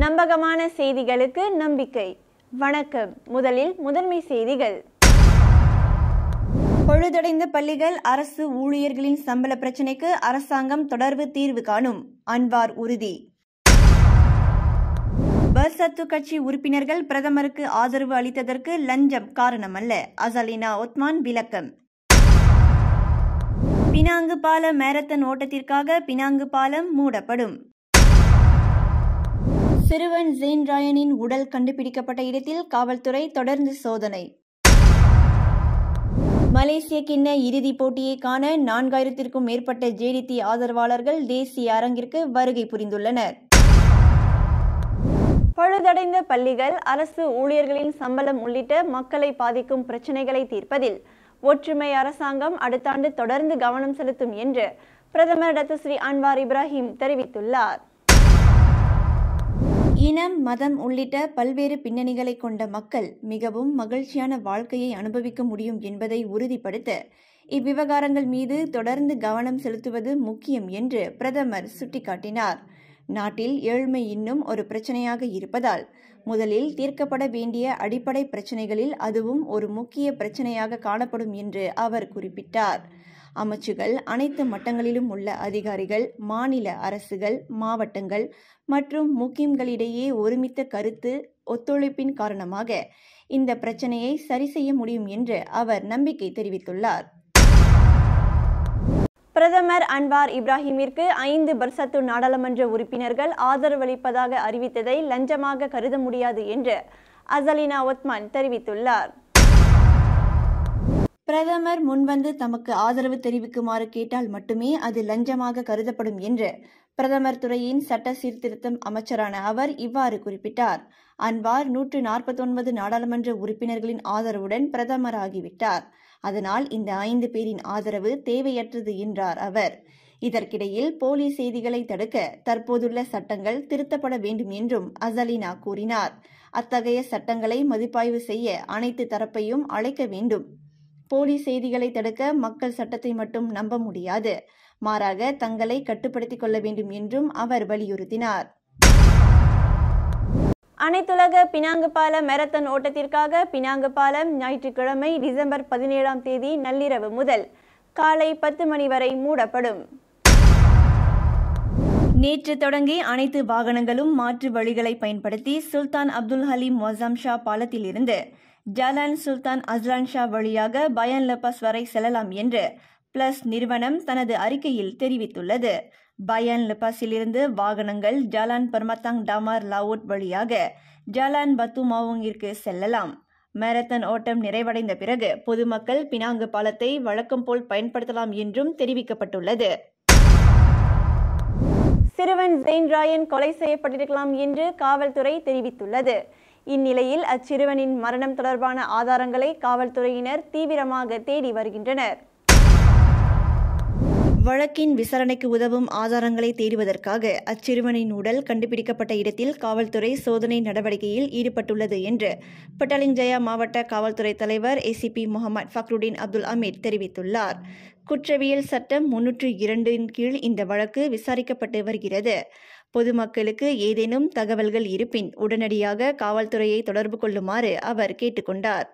நம்பகமான செய்திகளுக்கு நம்பிக்கை வணக்கம் முதலில் முதன்மை செய்திகள் பொழுதடைந்த பள்ளிகள் அரசு ஊழியர்களின் சம்பள பிரச்சினைக்கு அரசாங்கம் தொடர்பு தீர்வு காணும் அன்வார் உறுதி பர்சத்து கட்சி உறுப்பினர்கள் பிரதமருக்கு ஆதரவு அளித்ததற்கு லஞ்சம் காரணமல்ல அசலினா ஒத்மான் விளக்கம் பினாங்கு பால மேரத்தன் ஓட்டத்திற்காக பினாங்கு பாலம் மூடப்படும் சிறுவன் ஜெயின் ராயனின் உடல் கண்டுபிடிக்கப்பட்ட இடத்தில் காவல்துறை தொடர்ந்து சோதனை மலேசிய கிண்ண இறுதிப் போட்டியை காண நான்காயிரத்திற்கும் மேற்பட்ட ஜேடிடி ஆதரவாளர்கள் தேசிய அரங்கிற்கு வருகை புரிந்துள்ளனர் பழுதடைந்த பள்ளிகள் அரசு ஊழியர்களின் சம்பளம் உள்ளிட்ட மக்களை பாதிக்கும் பிரச்சினைகளை தீர்ப்பதில் ஒற்றுமை அரசாங்கம் அடுத்த ஆண்டு தொடர்ந்து கவனம் செலுத்தும் என்று பிரதமர் டாக்டர் ஸ்ரீ அன்வார் இப்ராஹிம் தெரிவித்துள்ளார் இனம் மதம் உள்ளிட்ட பல்வேறு பின்னணிகளை கொண்ட மக்கள் மிகவும் மகிழ்ச்சியான வாழ்க்கையை அனுபவிக்க முடியும் என்பதை உறுதிப்படுத்த இவ்விவகாரங்கள் மீது தொடர்ந்து கவனம் செலுத்துவது முக்கியம் என்று பிரதமர் சுட்டிக்காட்டினார் நாட்டில் ஏழ்மை இன்னும் ஒரு பிரச்சனையாக இருப்பதால் முதலில் தீர்க்கப்பட வேண்டிய அடிப்படை பிரச்சனைகளில் அதுவும் ஒரு முக்கிய பிரச்சனையாக காணப்படும் என்று அவர் குறிப்பிட்டார் அமைச்சுகள் அனைத்து மட்டங்களிலும் உள்ள அதிகாரிகள் மாநில அரசுகள் மாவட்டங்கள் மற்றும் முக்கியங்களிடையே ஒருமித்த கருத்து ஒத்துழைப்பின் காரணமாக இந்த பிரச்சனையை சரி செய்ய முடியும் என்று அவர் நம்பிக்கை தெரிவித்துள்ளார் பிரதமர் அன்வார் இப்ராஹிமிற்கு ஐந்து பர்சத்து நாடாளுமன்ற உறுப்பினர்கள் ஆதரவளிப்பதாக அறிவித்ததை லஞ்சமாக கருத முடியாது என்று அசலினா ஒத்மான் தெரிவித்துள்ளார் பிரதமர் முன்வந்து தமக்கு ஆதரவு தெரிவிக்குமாறு கேட்டால் மட்டுமே அது லஞ்சமாக கருதப்படும் என்று பிரதமர் துறையின் சட்ட சீர்திருத்தம் அமைச்சரான அவர் இவ்வாறு குறிப்பிட்டார் அன்வார் நூற்று நாற்பத்தொன்பது நாடாளுமன்ற உறுப்பினர்களின் ஆதரவுடன் பிரதமராகிவிட்டார் அதனால் இந்த ஐந்து பேரின் ஆதரவு தேவையற்றது என்றார் அவர் இதற்கிடையில் போலி செய்திகளை தடுக்க தற்போதுள்ள சட்டங்கள் திருத்தப்பட வேண்டும் என்றும் அசலினா கூறினார் அத்தகைய சட்டங்களை மதிப்பாய்வு செய்ய அனைத்து தரப்பையும் அழைக்க வேண்டும் போலி செய்திகளை தடுக்க மக்கள் சட்டத்தை மட்டும் நம்ப முடியாது மாறாக தங்களை கட்டுப்படுத்திக் கொள்ள வேண்டும் என்றும் அவர் வலியுறுத்தினார் அனைத்துலக பினாங்கு பால மேரத்தன் ஓட்டத்திற்காக பினாங்கு பாலம் ஞாயிற்றுக்கிழமை டிசம்பர் பதினேழாம் தேதி நள்ளிரவு முதல் காலை பத்து மணி வரை மூடப்படும் நேற்று தொடங்கி அனைத்து வாகனங்களும் மாற்று வழிகளை பயன்படுத்தி Sultan Abdul Halim Muadzam Shah பாலத்திலிருந்து ஜலான் சுல்தான் அஸ்லான் ஷா வழியாக பயன் லபாஸ் வரை செல்லலாம் என்று பிளஸ் நிறுவனம் தனது அறிக்கையில் தெரிவித்துள்ளது பயன் லபாஸிலிருந்து வாகனங்கள் ஜலான் பர்மத்தாங் டாமார் லாவோட் வழியாக ஜலான் பத்து மாவுங்கிற்கு செல்லலாம் மேரத்தன் ஓட்டம் நிறைவடைந்த பிறகு பொதுமக்கள் பினாங்கு பாலத்தை வழக்கம் போல் பயன்படுத்தலாம் என்றும் தெரிவிக்கப்பட்டுள்ளது சிறுவன் ஜெயின் ராயன் கொலை செய்யப்பட்டிருக்கலாம் என்று காவல்துறை தெரிவித்துள்ளது இந்நிலையில் அச்சிறுவனின் மரணம் தொடர்பான ஆதாரங்களை காவல்துறையினர் தீவிரமாக தேடி வருகின்றனர் வழக்கின் விசாரணைக்கு உதவும் ஆதாரங்களை தேடுவதற்காக அச்சிறுவனின் உடல் கண்டுபிடிக்கப்பட்ட இடத்தில் காவல்துறை சோதனை நடவடிக்கையில் ஈடுபட்டுள்ளது என்று பட்டாலிங் ஜயா மாவட்ட காவல்துறை தலைவர் ACP Mohamad Fakhruddin Abdul Amir தெரிவித்துள்ளார் குற்றவியல் சட்டம் முன்னூற்று இரண்டின் கீழ் இந்த வழக்கு விசாரிக்கப்பட்டு வருகிறது பொதுமக்களுக்கு ஏதேனும் தகவல்கள் இருப்பின் உடனடியாக காவல்துறையை தொடர்பு கொள்ளுமாறு அவர் கேட்டுக்கொண்டார்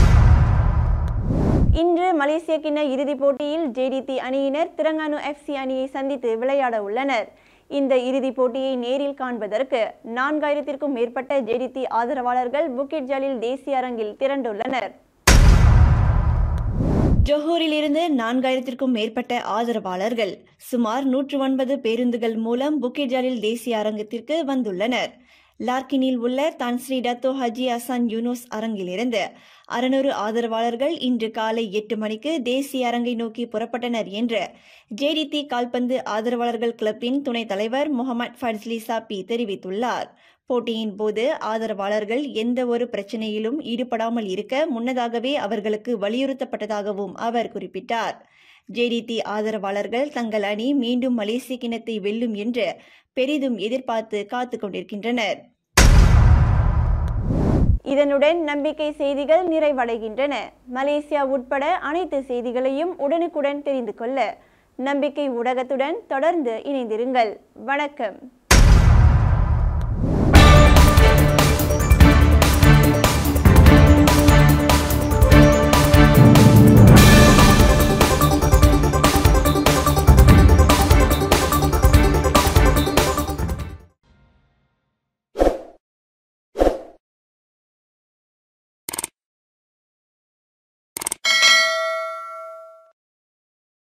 இன்று மலேசிய கிண்ண இறுதிப் போட்டியில் ஜேடிடி அணியினர் திரங்கானு எஃப்சி அணியை சந்தித்து விளையாட உள்ளனர் இந்த இறுதிப் போட்டியை நேரில் காண்பதற்கு நான்காயிரத்திற்கும் மேற்பட்ட ஜேடிடி ஆதரவாளர்கள் புக்கிட் ஜலில் தேசிய அரங்கில் திரண்டுள்ளனர் ஜொஹூரிலிருந்து நான்காயிரத்திற்கும் மேற்பட்ட ஆதரவாளர்கள் சுமார் நூற்று ஒன்பது பேருந்துகள் மூலம் புக்கிஜாலில் தேசிய அரங்கத்திற்கு வந்துள்ளனர் லார்கினில் உள்ள Tan Sri Dato Haji Hassan Yunus அரங்கிலிருந்து அறுநூறு ஆதரவாளர்கள் இன்று காலை எட்டு மணிக்கு தேசிய அரங்கை நோக்கி புறப்பட்டனர் என்று ஜேடிடி கால்பந்து ஆதரவாளர்கள் கிளப்பின் துணைத் தலைவர் முகமது ஃபட்ஸ்லி சாப்பி தெரிவித்துள்ளார் போட்டியின் போது ஆதரவாளர்கள் எந்த ஒரு பிரச்சனையிலும் ஈடுபடாமல் இருக்க முன்னதாகவே அவர்களுக்கு வலியுறுத்தப்பட்டதாகவும் அவர் குறிப்பிட்டார் ஜேடிடி ஆதரவாளர்கள் தங்கள் அணி மீண்டும் மலேசிய கிணத்தை வெல்லும் என்று பெரிதும் எதிர்பார்த்து காத்து கொண்டிருக்கின்றனர் இதனுடன் நம்பிக்கை செய்திகள் நிறைவடைகின்றன மலேசியா உட்பட அனைத்து செய்திகளையும் உடனுக்குடன் தெரிந்து கொள்ள நம்பிக்கை ஊடகத்துடன் தொடர்ந்து இணைந்திருங்கள் வணக்கம்